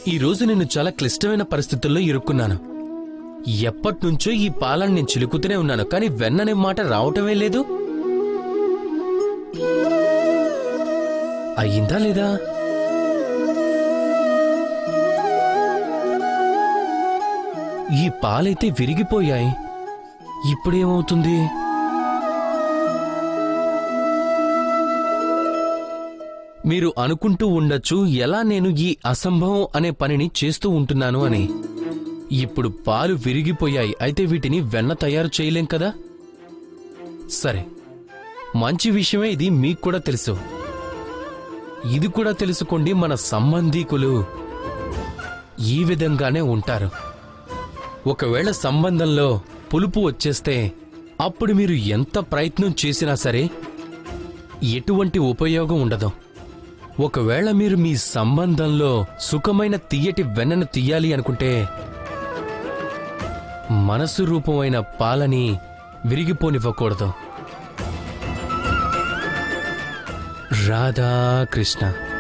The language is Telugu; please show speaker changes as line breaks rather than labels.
ఈ రోజు నేను చాలా క్లిష్టమైన పరిస్థితుల్లో ఇరుక్కున్నాను ఎప్పటినుంచో ఈ పాలను నేను చిలుకుతూనే ఉన్నాను కానీ వెన్ననే మాట రావటమే లేదు అయ్యిందా లేదా ఈ పాలైతే విరిగిపోయాయి ఇప్పుడేమవుతుంది మీరు అనుకుంటూ ఉండొచ్చు ఎలా నేను ఈ అసంభవం అనే పనిని చేస్తూ ఉంటున్నాను అని ఇప్పుడు పాలు విరిగిపోయాయి అయితే వీటిని వెన్న తయారు చేయలేం కదా సరే మంచి విషయమే ఇది మీకు కూడా తెలుసు ఇది కూడా తెలుసుకోండి మన సంబంధీకులు ఈ విధంగానే ఉంటారు ఒకవేళ సంబంధంలో పులుపు వచ్చేస్తే అప్పుడు మీరు ఎంత ప్రయత్నం చేసినా సరే ఎటువంటి ఉపయోగం ఉండదు ఒకవేళ మీరు మీ సంబంధంలో సుఖమైన తీయటి వెన్నను తీయాలి అనుకుంటే మనసు రూపమైన పాలని విరిగిపోనివ్వకూడదు రాధా కృష్ణ